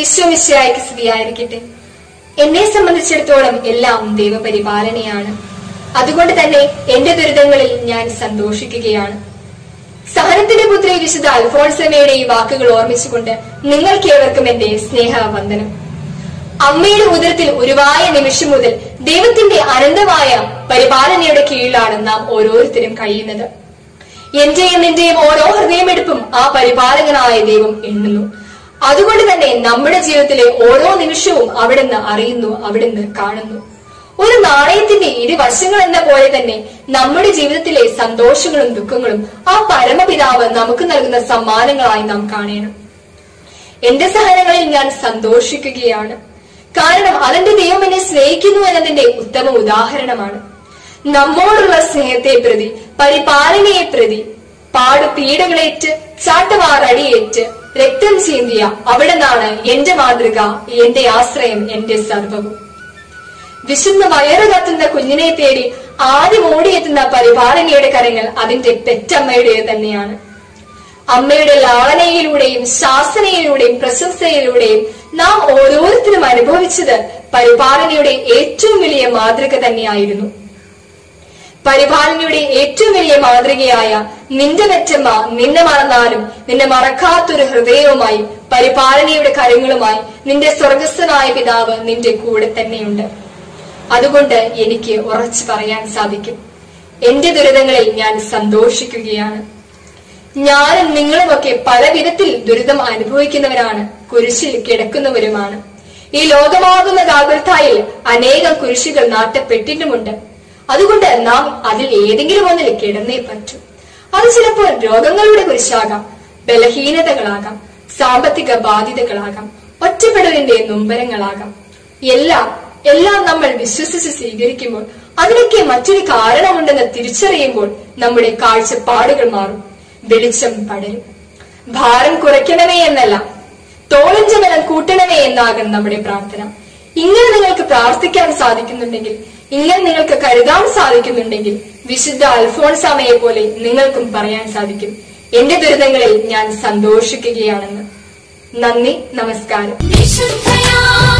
ഈശ്വമിശയായിക്ക് സ്തുതിയായിരിക്കട്ടെ എന്നെ സംബന്ധിച്ചിടത്തോളം എല്ലാം ദൈവപരിപാലനയാണ് അതുകൊണ്ട് തന്നെ എന്റെ ദുരിതങ്ങളിൽ ഞാൻ സന്തോഷിക്കുകയാണ് സഹനത്തിന്റെ പുത്രി വിശുദ്ധ അൽഫോൺസമയുടെ ഈ വാക്കുകൾ ഓർമ്മിച്ചുകൊണ്ട് നിങ്ങൾക്കേവർക്കും എന്റെ സ്നേഹവന്ദനം അമ്മയുടെ ഉദരത്തിൽ ഉരുവായ നിമിഷം മുതൽ ദൈവത്തിന്റെ അനന്തമായ പരിപാലനയുടെ കീഴിലാണ് നാം ഓരോരുത്തരും കഴിയുന്നത് എന്റെയും നിന്റെയും ഓരോ ഹൃദയമെടുപ്പും ആ പരിപാലകനായ ദൈവം എണ്ണുന്നു അതുകൊണ്ട് തന്നെ നമ്മുടെ ജീവിതത്തിലെ ഓരോ നിമിഷവും അവിടുന്ന് അറിയുന്നു അവിടുന്ന് കാണുന്നു ഒരു നാണയത്തിന്റെ ഇരുവശങ്ങൾ എന്ന പോലെ തന്നെ നമ്മുടെ ജീവിതത്തിലെ സന്തോഷങ്ങളും ദുഃഖങ്ങളും ആ പരമപിതാവ് നമുക്ക് നൽകുന്ന സമ്മാനങ്ങളായി നാം കാണണം എന്റെ സഹനങ്ങളിൽ ഞാൻ സന്തോഷിക്കുകയാണ് കാരണം അതെന്റെ ദൈവം എന്നെ സ്നേഹിക്കുന്നു എന്നതിന്റെ ഉത്തമ ഉദാഹരണമാണ് നമ്മോടുള്ള സ്നേഹത്തെ പ്രതി പരിപാലനയെ പ്രതി പാടു പീഡകളേറ്റ് ചാട്ടവാറടിയേറ്റ് രക്തം ചീന്തിയ അവിടെ നിന്നാണ് എന്റെ മാതൃക എന്റെ ആശ്രയം എന്റെ സർവവും വിശുദ്ധ വയറ് കത്തുന്ന കുഞ്ഞിനെ തേടി ആദ്യം ഓടിയെത്തുന്ന പരിപാലനയുടെ കരങ്ങൾ അതിന്റെ പെറ്റമ്മയുടെ തന്നെയാണ് അമ്മയുടെ ലാളനയിലൂടെയും ശാസനയിലൂടെയും പ്രശംസയിലൂടെയും നാം ഓരോരുത്തരും അനുഭവിച്ചത് പരിപാലനയുടെ ഏറ്റവും വലിയ മാതൃക തന്നെയായിരുന്നു പരിപാലനയുടെ ഏറ്റവും വലിയ മാതൃകയായ നിന്റെ മെച്ചമ്മ നിന്നെ മറന്നാലും നിന്നെ മറക്കാത്തൊരു ഹൃദയവുമായി പരിപാലനയുടെ കരങ്ങളുമായി നിന്റെ സ്വർഗസ്ഥനായ പിതാവ് നിന്റെ കൂടെ തന്നെയുണ്ട് അതുകൊണ്ട് എനിക്ക് ഉറച്ചു പറയാൻ സാധിക്കും എന്റെ ദുരിതങ്ങളിൽ ഞാൻ സന്തോഷിക്കുകയാണ് ഞാനും നിങ്ങളുമൊക്കെ പല വിധത്തിൽ ദുരിതം അനുഭവിക്കുന്നവരാണ് കുരിശിൽ കിടക്കുന്നവരുമാണ് ഈ ലോകമാകുന്ന ഗാഗുൽത്തായിൽ അനേകം കുരിശുകൾ നാട്ടപ്പെട്ടിട്ടുമുണ്ട് അതുകൊണ്ട് നാം അതിൽ ഏതെങ്കിലും ഒന്നിൽ കിടന്നേ പറ്റൂ അത് ചിലപ്പോൾ രോഗങ്ങളുടെ കുരിശാകാം ബലഹീനതകളാകാം സാമ്പത്തിക ബാധ്യതകളാകാം ഒറ്റപ്പെടലിന്റെ നൊമ്പരങ്ങളാകാം എല്ലാം എല്ലാം നമ്മൾ വിശ്വസിച്ച് സ്വീകരിക്കുമ്പോൾ അതിനൊക്കെ മറ്റൊരു കാരണമുണ്ടെന്ന് തിരിച്ചറിയുമ്പോൾ നമ്മുടെ കാഴ്ചപ്പാടുകൾ മാറും വെളിച്ചം പടരും ഭാരം കുറയ്ക്കണമേ എന്നല്ല തോളിഞ്ച ബലം കൂട്ടണമേ എന്നാകണം നമ്മുടെ പ്രാർത്ഥന ഇങ്ങനെ നിങ്ങൾക്ക് പ്രാർത്ഥിക്കാൻ സാധിക്കുന്നുണ്ടെങ്കിൽ ഇങ്ങനെ നിങ്ങൾക്ക് കരുതാൻ സാധിക്കുന്നുണ്ടെങ്കിൽ വിശുദ്ധ അൽഫോൺസാമയെ പോലെ നിങ്ങൾക്കും പറയാൻ സാധിക്കും എന്റെ ദുരിതങ്ങളിൽ ഞാൻ സന്തോഷിക്കുകയാണെന്ന് നന്ദി നമസ്കാരം വിശുദ്ധയാ